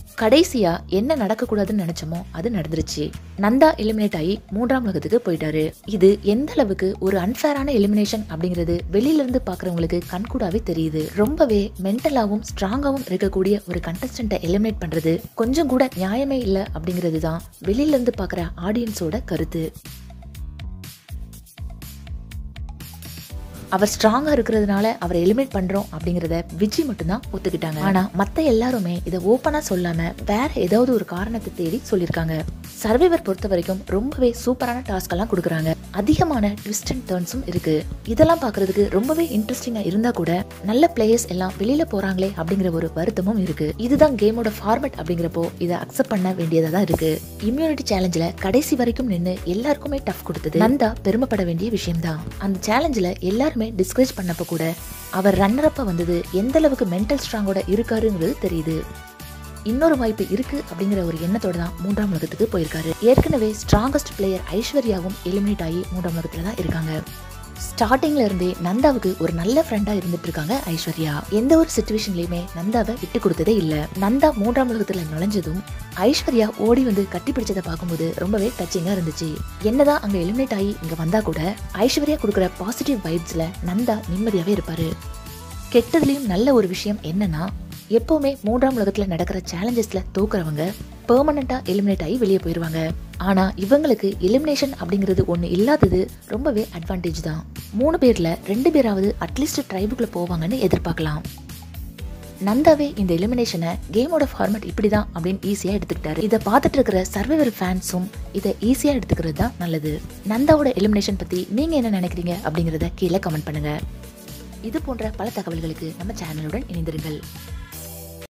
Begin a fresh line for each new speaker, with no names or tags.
கடைசியா என்ன நடக்கக்கூடாதுன்னு நினைச்சோமோ அது நடந்துருச்சு நந்தா எலிமினேட் ஆகி மூன்றாம் உலகத்துக்கு போயிட்டாரு இது எந்த அளவுக்கு ஒரு அன்ஃபேரான எலிமினேஷன் அப்படிங்கிறது வெளியில இருந்து பாக்குறவங்களுக்கு கண்கூடாவே தெரியுது ரொம்பவே மென்டலாவும் ஸ்ட்ராங்காவும் இருக்கக்கூடிய ஒரு கண்டஸ்டன்ட்டை எலிமினேட் பண்றது கொஞ்சம் கூட நியாயமே இல்லை அப்படிங்கிறது தான் வெளியில இருந்து பாக்குற ஆடியன்ஸோட கருத்து அவர் ஸ்ட்ராங்கா இருக்கிறதுனால அவரை எலிமினேட் பண்றோம் அப்படிங்கறத விஜய் மட்டும்தான் ஒத்துக்கிட்டாங்க ஆனா மத்த எல்லாருமே இதை ஓப்பனா சொல்லாம வேற ஏதாவது ஒரு காரணத்தை தேடி சொல்லியிருக்காங்க சர்வைவர் பொறுத்த வரைக்கும் ரொம்பவே சூப்பரான டாஸ்க் எல்லாம் கொடுக்குறாங்க அதிகமான ட்விஸ்ட் அண்ட் டர்ன்ஸும் இருக்கு இதெல்லாம் பார்க்கிறதுக்கு ரொம்பவே இன்ட்ரெஸ்டிங்கா இருந்தா கூட நல்ல பிளேயர்ஸ் எல்லாம் வெளியில போறாங்களே அப்படிங்கிற ஒரு வருத்தமும் இருக்கு இதுதான் கேமோட ஃபார்மட் அப்படிங்கிறப்போ இதை அக்செப்ட் பண்ண வேண்டியதா தான் இருக்கு இம்யூனிட்டி சேலஞ்சில் கடைசி வரைக்கும் நின்று எல்லாருக்குமே டஃப் கொடுத்தது நந்தா பெருமைப்பட வேண்டிய விஷயம்தான் அந்த சேலஞ்சில் எல்லாருமே டிஸ்கரேஜ் பண்ணப்ப கூட அவர் ரன்னரப்பா வந்தது எந்த அளவுக்கு மென்டல் ஸ்ட்ராங்கோட இருக்காருங்கிறது தெரியுது இன்னொரு வாய்ப்பு இருக்கு அப்படிங்கிற ஒரு எண்ணத்தோட தான் மூன்றாம் உலகத்துக்கு போயிருக்காரு ஏற்கனவே ஸ்ட்ராங்கஸ்ட் பிளேயர் ஐஸ்வர்யாவும் எலிமினேட் ஆகி மூன்றாம் உலகத்துல தான் இருக்காங்க ஸ்டார்டிங்ல இருந்தே நந்தாவுக்கு ஒரு நல்ல ஃப்ரெண்டா இருந்துட்டு இருக்காங்க ஐஸ்வர்யா எந்த ஒரு சுச்சுவேஷன்லயுமே நந்தாவை விட்டு கொடுத்ததே இல்ல நந்தா மூன்றாம் உலகத்துல நுழைஞ்சதும் ஐஸ்வர்யா ஓடி வந்து கட்டி பிடிச்சதை பார்க்கும்போது ரொம்பவே டச்சிங்கா இருந்துச்சு என்னதான் அங்க எலிமினேட் ஆகி இங்க வந்தா கூட ஐஸ்வர்யா கொடுக்குற பாசிட்டிவ் வைப்ஸ்ல நந்தா நிம்மதியாவே இருப்பாரு கெட்டதுலயும் நல்ல ஒரு விஷயம் என்னன்னா எப்பவுமே மூன்றாம் உலகத்துல நடக்கிற சேலஞ்சஸ்ல தோக்குறவங்க பெர்மனண்டா எலிமினேட் ஆகி வெளியே போயிருவாங்க ஆனா இவங்களுக்கு எலிமினேஷன் அப்படிங்கிறது ஒண்ணு இல்லாதது ரொம்பவே அட்வான்டேஜ் தான் மூணு பேர்ல ரெண்டு பேராவது அட்லீஸ்ட் ட்ரைபுக்குள்ள போவாங்கன்னு எதிர்பார்க்கலாம் நந்தாவே இந்த எலிமினேஷனை கேமோட ஃபார்மட் இப்படிதான் அப்படின்னு ஈஸியா எடுத்துக்கிட்டாரு இதை பார்த்துட்டு இருக்கிற சர்வைவர் ஃபேன்ஸும் இதை ஈஸியா எடுத்துக்கிறது தான் நல்லது நந்தாவோட எலிமினேஷன் பத்தி நீங்க என்ன நினைக்கிறீங்க அப்படிங்கறத கீழே கமெண்ட் பண்ணுங்க இது போன்ற பல தகவல்களுக்கு நம்ம சேனலுடன் இணைந்திருங்கள்